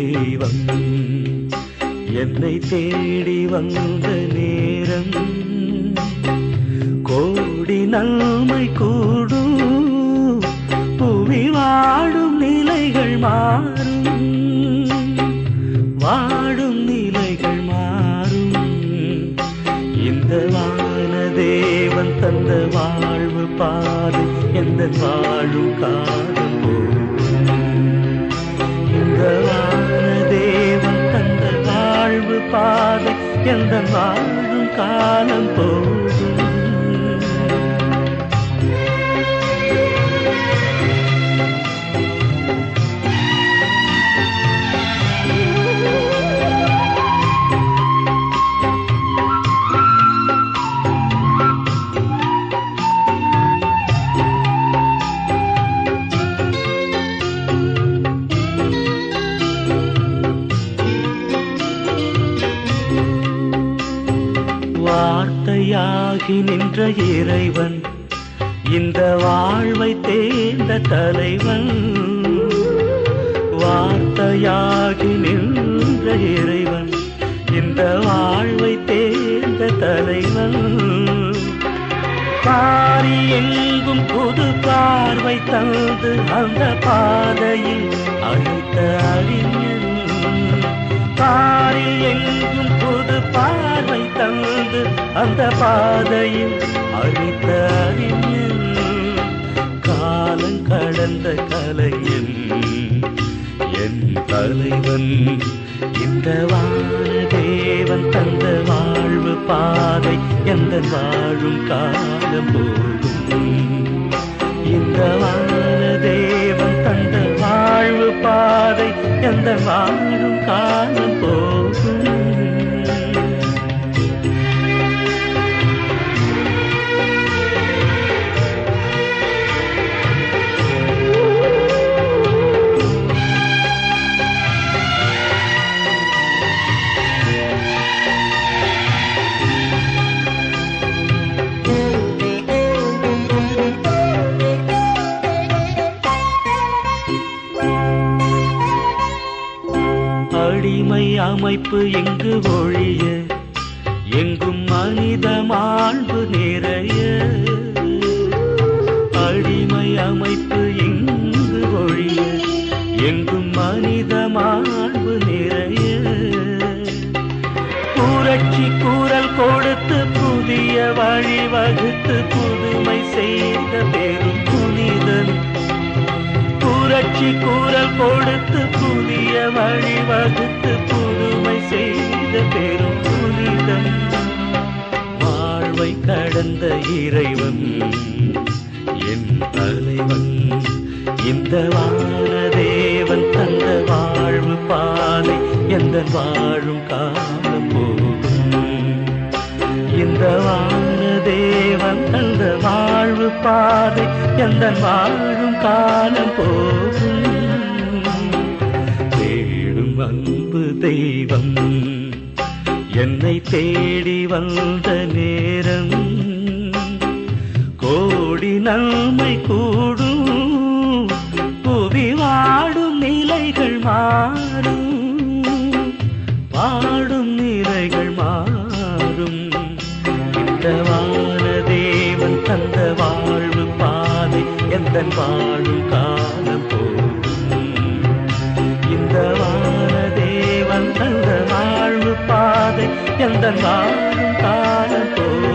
தெய்வம் என்னை தேடி வந்த நேரம் கோடி நன்மை கூடும் புவி வாடும் நிலைகள் மாறும் வாடும் நிலைகள் மாறும் இந்த வான தேவன் தந்த வாழ்வு பாதை எந்த வாழும் காலம் போகும் இந்த வான தேவன் தந்த வாழ்வு பாதை எந்த வாழும் காலம் போகும் வார்த்தையாகி நின்ற இறைவன் இந்த வாழ்வை தேர்ந்த தலைவன் வார்த்தையாகி நின்ற இறைவன் இந்த வாழ்வை தேர்ந்த தலைவன் பாரி எங்கும் புது பார்வை தந்து அந்த பாதையில் அழைத்த அறிஞன் பாரில் எங்கும் புது பார்வை தந்து அந்த பாதையில் அழைத்த அறிஞன் காலம் கடந்த கலைஞன் என் தலைவன் இந்த வான தேவன் தந்த வாழ்வு பாதை எந்த வாழும் காலம் போகும் இந்த வான தேவன் தந்த வாழ்வு பாதை எந்த வாழும் காலம் போகும் அடிமை அமைப்பு எங்கு ஒழிய எங்கும் மனித மாண்பு நிறைய அடிமை அமைப்பு எங்கு ஒழிய எங்கும் மனித மாண்பு நிறைய புரட்சி கூறல் கொடுத்து புதிய வழி வகுத்து புதுமை செய்த பெரும் புனிதன் புரட்சி கூறல் கொடுத்து புதிய வழி வகுத்து புதுமை செய்த பெரும் புனிதன் வாழ்வை கடந்த இறைவன் என் தலைவன் இந்த வான தேவன் தந்த வாழ்வு பாதை எந்த வாழும் காலம் போகும் இந்த வான தேவன் தந்த வாழ்வு பாதை எந்த வாழும் காலம் போகும் தேடும் அன்பு தெய்வம் என்னை தேடி வந்த நேரம் கோடி நன்மை கூடும் புவி வாடும் நிலைகள் மாறும் வாடும் நிலைகள் மாறும் இந்த வான தேவன் தந்த வாழ்வு பாதை எந்த வாழும் காலம் போகும் இந்த வான தேவன் தந்த வாழ்வு பாதை எந்த வாழும் காலம் போகும்